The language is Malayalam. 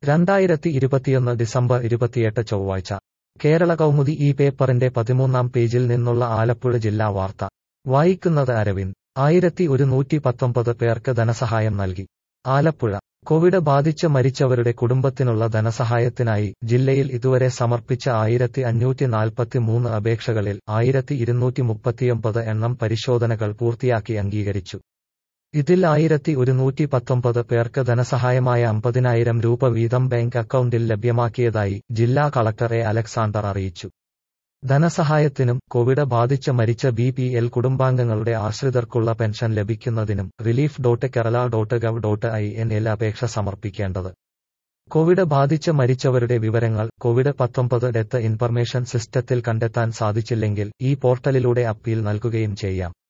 രണ്ടായിരത്തി ഇരുപത്തിയൊന്ന് ഡിസംബർ ഇരുപത്തിയെട്ട് ചൊവ്വാഴ്ച കേരള കൗമുദി ഈ പേപ്പറിന്റെ പതിമൂന്നാം പേജിൽ നിന്നുള്ള ആലപ്പുഴ ജില്ലാ വാർത്ത വായിക്കുന്നത് അരവിന്ദ് ആയിരത്തി ഒരുന്നൂറ്റി പത്തൊമ്പത് പേർക്ക് ധനസഹായം നൽകി ആലപ്പുഴ കോവിഡ് ബാധിച്ച് മരിച്ചവരുടെ കുടുംബത്തിനുള്ള ധനസഹായത്തിനായി ജില്ലയിൽ ഇതുവരെ സമർപ്പിച്ച ആയിരത്തി അഞ്ഞൂറ്റി നാൽപ്പത്തി മൂന്ന് അപേക്ഷകളിൽ ആയിരത്തി ഇരുന്നൂറ്റി മുപ്പത്തിയൊമ്പത് എണ്ണം പരിശോധനകൾ പൂർത്തിയാക്കി അംഗീകരിച്ചു ഇതിൽ ആയിരത്തി ഒരുന്നൂറ്റി പത്തൊമ്പത് പേർക്ക് ധനസഹായമായ അമ്പതിനായിരം രൂപ വീതം ബാങ്ക് അക്കൗണ്ടിൽ ലഭ്യമാക്കിയതായി ജില്ലാ കളക്ടർ എ അലക്സാണ്ടർ അറിയിച്ചു ധനസഹായത്തിനും കോവിഡ് ബാധിച്ച് മരിച്ച ബി പി എൽ കുടുംബാംഗങ്ങളുടെ ആശ്രിതർക്കുള്ള പെൻഷൻ ലഭിക്കുന്നതിനും relief dot Kerala dot gov dot I N L അപേക്ഷ സമർപ്പിക്കേണ്ടത് കോവിഡ് ബാധിച്ച് മരിച്ചവരുടെ വിവരങ്ങൾ കോവിഡ് പത്തൊമ്പത് ഡെത്ത് ഇൻഫർമേഷൻ സിസ്റ്റത്തിൽ കണ്ടെത്താൻ സാധിച്ചില്ലെങ്കിൽ ഈ പോർട്ടലിലൂടെ അപ്പീൽ നൽകുകയും ചെയ്യാം